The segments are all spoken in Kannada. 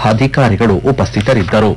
ಅಧಿಕಾರಿಗಳು ಉಪಸ್ಥಿತರಿದ್ದರು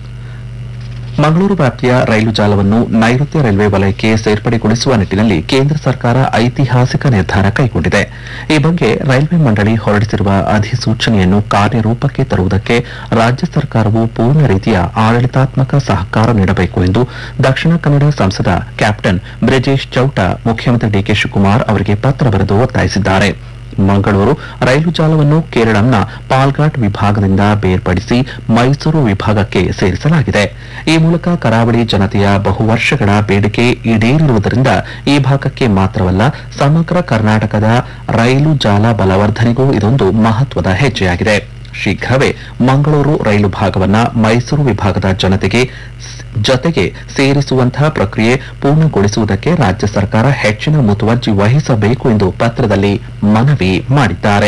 ಮಂಗಳೂರು ವ್ಯಾಪ್ತಿಯ ರೈಲು ಜಾಲವನ್ನು ನೈಋತ್ಯ ರೈಲ್ವೆ ವಲಯಕ್ಕೆ ಸೇರ್ಪಡೆಗೊಳಿಸುವ ನಿಟ್ಟಿನಲ್ಲಿ ಕೇಂದ್ರ ಸರ್ಕಾರ ಐತಿಹಾಸಿಕ ನಿರ್ಧಾರ ಕೈಗೊಂಡಿದೆ ಈ ಬಗ್ಗೆ ರೈಲ್ವೆ ಮಂಡಳಿ ಹೊರಡಿಸಿರುವ ಅಧಿಸೂಚನೆಯನ್ನು ಕಾರ್ಯರೂಪಕ್ಕೆ ತರುವುದಕ್ಕೆ ರಾಜ್ಯ ಸರ್ಕಾರವು ಪೂರ್ಣ ರೀತಿಯ ಆಡಳಿತಾತ್ಮಕ ಸಹಕಾರ ನೀಡಬೇಕು ಎಂದು ದಕ್ಷಿಣ ಕನ್ನಡ ಸಂಸದ ಕ್ಯಾಪ್ಟನ್ ಬ್ರಿಜೇಶ್ ಚೌಟ ಮುಖ್ಯಮಂತ್ರಿ ಡಿಕೆ ಶಿವಕುಮಾರ್ ಅವರಿಗೆ ಪತ್ರ ಬರೆದು ಒತ್ತಾಯಿಸಿದ್ದಾರೆ ಮಂಗಳೂರು ರೈಲು ಜಾಲವನ್ನು ಕೇರಳಂನ ಪಾಲ್ಘಾಟ್ ವಿಭಾಗದಿಂದ ಬೇರ್ಪಡಿಸಿ ಮೈಸೂರು ವಿಭಾಗಕ್ಕೆ ಸೇರಿಸಲಾಗಿದೆ ಈ ಮೂಲಕ ಕರಾವಳಿ ಜನತೆಯ ಬಹುವರ್ಷಗಳ ಬೇಡಿಕೆ ಈಡೇರಿರುವುದರಿಂದ ಈ ಭಾಗಕ್ಕೆ ಮಾತ್ರವಲ್ಲ ಸಮಗ್ರ ಕರ್ನಾಟಕದ ರೈಲು ಜಾಲ ಬಲವರ್ಧನೆಗೂ ಇದೊಂದು ಮಹತ್ವದ ಹೆಜ್ಜೆಯಾಗಿದೆ ಶೀಘ್ರವೇ ಮಂಗಳೂರು ರೈಲು ಭಾಗವನ್ನ ಮೈಸೂರು ವಿಭಾಗದ ಜನತೆಗೆ ಸ್- ಜತೆಗೆ ಸೇರಿಸುವಂತಹ ಪ್ರಕ್ರಿಯೆ ಪೂರ್ಣಗೊಳಿಸುವುದಕ್ಕೆ ರಾಜ್ಯ ಸರ್ಕಾರ ಹೆಚ್ಚಿನ ಮುತುವರ್ಜಿ ವಹಿಸಬೇಕು ಎಂದು ಪತ್ರದಲ್ಲಿ ಮನವಿ ಮಾಡಿದ್ದಾರೆ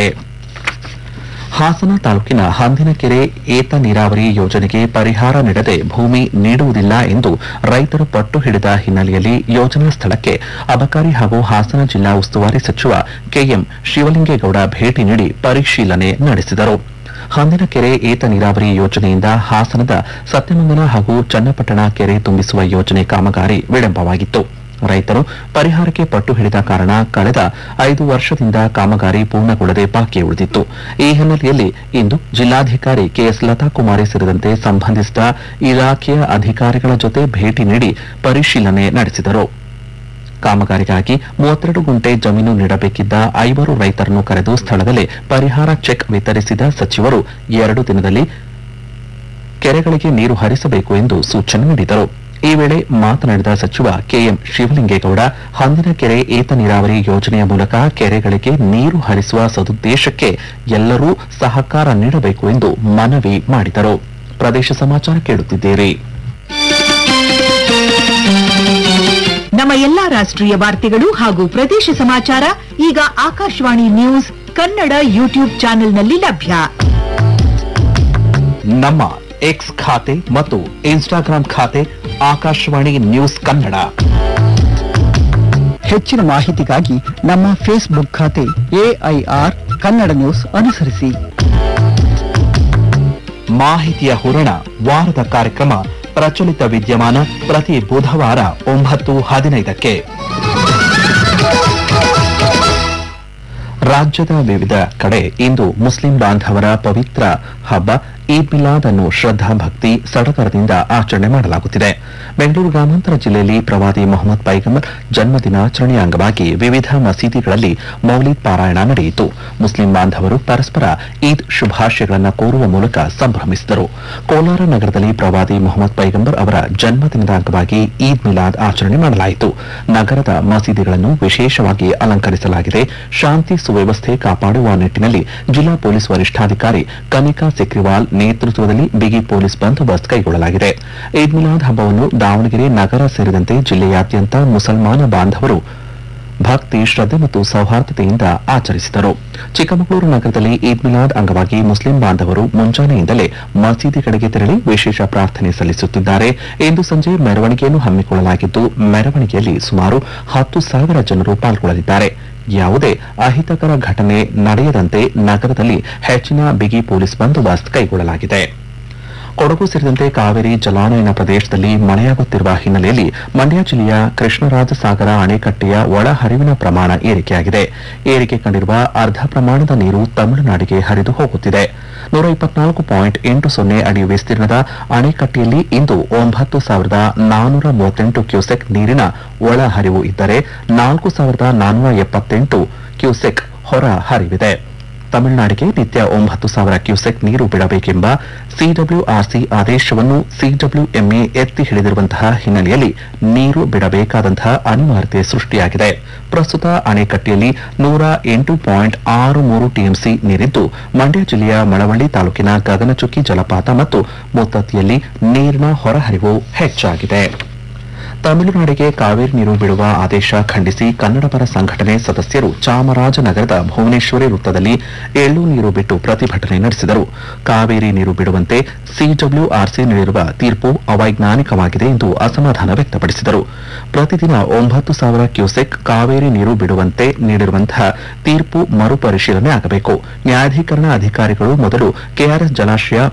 ಹಾಸನ ತಾಲೂಕಿನ ಹಂದಿನಕೆರೆ ಏತ ನೀರಾವರಿ ಯೋಜನೆಗೆ ಪರಿಹಾರ ನೀಡದೆ ಭೂಮಿ ನೀಡುವುದಿಲ್ಲ ಎಂದು ರೈತರು ಪಟ್ಟು ಹಿಡಿದ ಹಿನ್ನೆಲೆಯಲ್ಲಿ ಯೋಜನಾ ಸ್ಥಳಕ್ಕೆ ಅಬಕಾರಿ ಹಾಗೂ ಹಾಸನ ಜಿಲ್ಲಾ ಉಸ್ತುವಾರಿ ಸಚಿವ ಕೆಎಂ ಶಿವಲಿಂಗೇಗೌಡ ಭೇಟಿ ನೀಡಿ ಪರಿಶೀಲನೆ ನಡೆಸಿದರು ಹಂದಿನಕೆರೆ ಏತ ನೀರಾವರಿ ಯೋಜನೆಯಿಂದ ಹಾಸನದ ಸತ್ಯಮಂಗಲ ಹಾಗೂ ಚನ್ನಪಟ್ಟಣ ಕೆರೆ ತುಂಬಿಸುವ ಯೋಜನೆ ಕಾಮಗಾರಿ ವಿಳಂಬವಾಗಿತ್ತು ರೈತರು ಪರಿಹಾರಕ್ಕೆ ಪಟ್ಟು ಹಿಡಿದ ಕಾರಣ ಕಳೆದ ಐದು ವರ್ಷದಿಂದ ಕಾಮಗಾರಿ ಪೂರ್ಣಗೊಳ್ಳದೆ ಬಾಕಿ ಉಳಿದಿತ್ತು ಈ ಹಿನ್ನೆಲೆಯಲ್ಲಿ ಇಂದು ಜಿಲ್ಲಾಧಿಕಾರಿ ಕೆಎಸ್ ಲತಾ ಕುಮಾರಿ ಸೇರಿದಂತೆ ಸಂಬಂಧಿಸಿದ ಇಲಾಖೆಯ ಅಧಿಕಾರಿಗಳ ಜೊತೆ ಭೇಟಿ ನೀಡಿ ಪರಿಶೀಲನೆ ನಡೆಸಿದರು ಕಾಮಗಾರಿಗಾಗಿ ಮೂವತ್ತೆರಡು ಗುಂಟೆ ಜಮೀನು ನೀಡಬೇಕಿದ್ದ ಐವರು ರೈತರನ್ನು ಕರೆದು ಸ್ಥಳದಲ್ಲೇ ಪರಿಹಾರ ಚೆಕ್ ವಿತರಿಸಿದ ಸಚಿವರು ಎರಡು ದಿನದಲ್ಲಿ ಕೆರೆಗಳಿಗೆ ನೀರು ಹರಿಸಬೇಕು ಎಂದು ಸೂಚನೆ ನೀಡಿದರು ಈ ವೇಳೆ ಮಾತನಾಡಿದ ಸಚಿವ ಕೆಎಂ ಶಿವಲಿಂಗೇಗೌಡ ಹಂದಿನ ಕೆರೆ ಏತ ನೀರಾವರಿ ಯೋಜನೆಯ ಮೂಲಕ ಕೆರೆಗಳಿಗೆ ನೀರು ಹರಿಸುವ ಸದುದ್ದೇಶಕ್ಕೆ ಎಲ್ಲರೂ ಸಹಕಾರ ನೀಡಬೇಕು ಎಂದು ಮನವಿ ಮಾಡಿದರು ಪ್ರದೇಶ ಸಮಾಚಾರ ಕೇಳುತ್ತಿದ್ದೀರಿ ನಮ್ಮ ಎಲ್ಲಾ ರಾಷ್ಟ್ರೀಯ ವಾರ್ತೆಗಳು ಹಾಗೂ ಪ್ರದೇಶ ಸಮಾಚಾರ ಈಗ ಆಕಾಶವಾಣಿ ನ್ಯೂಸ್ ಕನ್ನಡ ಯೂಟ್ಯೂಬ್ ಚಾನೆಲ್ನಲ್ಲಿ ಲಭ್ಯ ನಮ್ಮ ಎಕ್ಸ್ ಖಾತೆ ಮತ್ತು ಇನ್ಸ್ಟಾಗ್ರಾಂ ಖಾತೆ ಆಕಾಶವಾಣಿ ನ್ಯೂಸ್ ಕನ್ನಡ ಹೆಚ್ಚಿನ ಮಾಹಿತಿಗಾಗಿ ನಮ್ಮ ಫೇಸ್ಬುಕ್ ಖಾತೆ ಎಐಆರ್ ಕನ್ನಡ ನ್ಯೂಸ್ ಅನುಸರಿಸಿ ಮಾಹಿತಿಯ ಹೂರಣ ವಾರದ ಕಾರ್ಯಕ್ರಮ ಪ್ರಚಲಿತ ವಿದ್ಯಮಾನ ಪ್ರತಿ ಬುಧವಾರ ಒಂಬತ್ತು ಹದಿನೈದಕ್ಕೆ ರಾಜ್ಯದ ವಿವಿಧ ಕಡೆ ಇಂದು ಮುಸ್ಲಿಂ ಬಾಂಧವರ ಪವಿತ್ರ ಹಬ್ಬ ಈದ್ ಮಿಲಾದ್ ಅನ್ನು ಶ್ರದ್ಧಾ ಭಕ್ತಿ ಸಡಗರದಿಂದ ಆಚರಣೆ ಮಾಡಲಾಗುತ್ತಿದೆ ಬೆಂಗಳೂರು ಗ್ರಾಮಾಂತರ ಜಿಲ್ಲೆಯಲ್ಲಿ ಪ್ರವಾದಿ ಮೊಹಮ್ಮದ್ ಪೈಗಂಬರ್ ಜನ್ಮದಿನಾಚರಣೆಯ ಅಂಗವಾಗಿ ವಿವಿಧ ಮಸೀದಿಗಳಲ್ಲಿ ಮೌಲಿದ್ ಪಾರಾಯಣ ನಡೆಯಿತು ಮುಸ್ಲಿಂ ಬಾಂಧವರು ಪರಸ್ಪರ ಈದ್ ಶುಭಾಶಯಗಳನ್ನು ಕೋರುವ ಮೂಲಕ ಸಂಭ್ರಮಿಸಿದರು ಕೋಲಾರ ನಗರದಲ್ಲಿ ಪ್ರವಾದಿ ಮೊಹಮ್ಮದ್ ಪೈಗಂಬರ್ ಅವರ ಜನ್ಮದಿನದ ಅಂಗವಾಗಿ ಈದ್ ಮಿಲಾದ್ ಆಚರಣೆ ಮಾಡಲಾಯಿತು ನಗರದ ಮಸೀದಿಗಳನ್ನು ವಿಶೇಷವಾಗಿ ಅಲಂಕರಿಸಲಾಗಿದೆ ಶಾಂತಿ ಸುವ್ಯವಸ್ಥೆ ಕಾಪಾಡುವ ನಿಟ್ಟಿನಲ್ಲಿ ಜಿಲ್ಲಾ ಪೊಲೀಸ್ ವರಿಷ್ಠಾಧಿಕಾರಿ ಕನಿಕಾ ಸಿಕ್ರಿವಾಲ್ ನೇತೃತ್ವದಲ್ಲಿ ಬಿಗಿ ಪೊಲೀಸ್ ಬಂದೋಬಸ್ತ್ ಕೈಗೊಳ್ಳಲಾಗಿದೆ ಈದ್ ಮಿಲಾದ್ ಹಬ್ಬವನ್ನು ದಾವಣಗೆರೆ ನಗರ ಸೇರಿದಂತೆ ಜಿಲ್ಲೆಯಾದ್ಯಂತ ಮುಸಲ್ಮಾನ ಬಾಂಧವರು ಭಕ್ತಿ ಶ್ರದ್ಧೆ ಮತ್ತು ಸೌಹಾರ್ದತೆಯಿಂದ ಆಚರಿಸಿದರು ಚಿಕ್ಕಮಗಳೂರು ನಗರದಲ್ಲಿ ಈದ್ ಮಿಲಾದ್ ಅಂಗವಾಗಿ ಮುಸ್ಲಿಂ ಬಾಂಧವರು ಮುಂಜಾನೆಯಿಂದಲೇ ಮಸೀದಿ ಕಡೆಗೆ ತೆರಳಿ ವಿಶೇಷ ಪ್ರಾರ್ಥನೆ ಸಲ್ಲಿಸುತ್ತಿದ್ದಾರೆ ಇಂದು ಸಂಜೆ ಮೆರವಣಿಗೆಯನ್ನು ಹಮ್ಮಿಕೊಳ್ಳಲಾಗಿದ್ದು ಮೆರವಣಿಗೆಯಲ್ಲಿ ಸುಮಾರು ಹತ್ತು ಸಾವಿರ ಜನರು ಪಾಲ್ಗೊಳ್ಳಲಿದ್ದಾರೆ ಯಾವುದೇ ಅಹಿತಕರ ಘಟನೆ ನಡೆಯದಂತೆ ನಗರದಲ್ಲಿ ಹೆಚ್ಚಿನ ಬಿಗಿ ಪೊಲೀಸ್ ಬಂದೋಬಸ್ತ್ ಕೈಗೊಳ್ಳಲಾಗಿದೆ ಕೊಡಗು ಸೇರಿದಂತೆ ಕಾವೇರಿ ಜಲಾನಯನ ಪ್ರದೇಶದಲ್ಲಿ ಮಳೆಯಾಗುತ್ತಿರುವ ಹಿನ್ನೆಲೆಯಲ್ಲಿ ಮಂಡ್ಯ ಜಿಲ್ಲೆಯ ಕೃಷ್ಣರಾಜಸಾಗರ ಅಣೆಕಟ್ಟೆಯ ಒಳಹರಿವಿನ ಪ್ರಮಾಣ ಏರಿಕೆಯಾಗಿದೆ ಏರಿಕೆ ಕಂಡಿರುವ ಅರ್ಧ ಪ್ರಮಾಣದ ನೀರು ತಮಿಳುನಾಡಿಗೆ ಹರಿದು ಹೋಗುತ್ತಿದೆ ನೂರ ಇಪ್ಪತ್ನಾಲ್ಕು ಪಾಯಿಂಟ್ ಎಂಟು ಸೊನ್ನೆ ಅಡಿ ವಿಸ್ತೀರ್ಣದ ಅಣೆಕಟ್ಟೆಯಲ್ಲಿ ಇಂದು ಒಂಬತ್ತು ಸಾವಿರದ ನಾನೂರ ಮೂವತ್ತೆಂಟು ಕ್ಯೂಸೆಕ್ ನೀರಿನ ಒಳಹರಿವು ಇದ್ದರೆ ನಾಲ್ಕು ಸಾವಿರದ ನಾನ್ನೂರ ಎಪ್ಪತ್ತೆಂಟು ಕ್ಯೂಸೆಕ್ ಹೊರ ಹರಿವಿದೆ ತಮಿಳುನಾಡಿಗೆ ನಿತ್ಯ ಒಂಬತ್ತು ಸಾವಿರ ಕ್ಯೂಸೆಕ್ ನೀರು ಬಿಡಬೇಕೆಂಬ ಸಿಡಬ್ಲ್ಯೂಆರ್ಸಿ ಆದೇಶವನ್ನು ಸಿಡಬ್ಲ್ಯೂಎಂಎ ಎತ್ತಿ ಹಿಡಿದಿರುವಂತಹ ಹಿನ್ನೆಲೆಯಲ್ಲಿ ನೀರು ಬಿಡಬೇಕಾದಂತಹ ಅನಿವಾರ್ಯತೆ ಸೃಷ್ಟಿಯಾಗಿದೆ ಪ್ರಸ್ತುತ ಅಣೆಕಟ್ಟೆಯಲ್ಲಿ ನೂರ ಎಂಟು ಪಾಯಿಂಟ್ ಆರು ಮೂರು ಟಿಎಂಸಿ ನೀರಿದ್ದು ಮಂಡ್ಯ ಜಿಲ್ಲೆಯ ಮಳವಳ್ಳಿ ತಾಲೂಕಿನ ಗಗನಚುಕ್ಕಿ ಜಲಪಾತ ಮತ್ತು ಮುತ್ತತ್ತಿಯಲ್ಲಿ ನೀರಿನ ಹೊರಹರಿವು ಹೆಚ್ಚಾಗಿದೆ ತಮಿಳುನಾಡಿಗೆ ಕಾವೇರಿ ನೀರು ಬಿಡುವ ಆದೇಶ ಖಂಡಿಸಿ ಕನ್ನಡಪರ ಸಂಘಟನೆ ಸದಸ್ಯರು ಚಾಮರಾಜನಗರದ ಭುವನೇಶ್ವರಿ ವೃತ್ತದಲ್ಲಿ ಎಳ್ಳು ನೀರು ಬಿಟ್ಟು ಪ್ರತಿಭಟನೆ ನಡೆಸಿದರು ಕಾವೇರಿ ನೀರು ಬಿಡುವಂತೆ ಸಿಡಬ್ಲ್ಯೂಆರ್ಸಿ ನೀಡಿರುವ ತೀರ್ಪು ಅವೈಜ್ಞಾನಿಕವಾಗಿದೆ ಎಂದು ಅಸಮಾಧಾನ ವ್ಯಕ್ತಪಡಿಸಿದರು ಪ್ರತಿದಿನ ಒಂಬತ್ತು ಸಾವಿರ ಕ್ಯೂಸೆಕ್ ಕಾವೇರಿ ನೀರು ಬಿಡುವಂತೆ ನೀಡಿರುವಂತಹ ತೀರ್ಪು ಮರುಪರಿಶೀಲನೆ ಆಗಬೇಕು ನ್ಯಾಯಾಧೀಕರಣ ಅಧಿಕಾರಿಗಳು ಮೊದಲು ಕೆಆರ್ಎಸ್ ಜಲಾಶಯ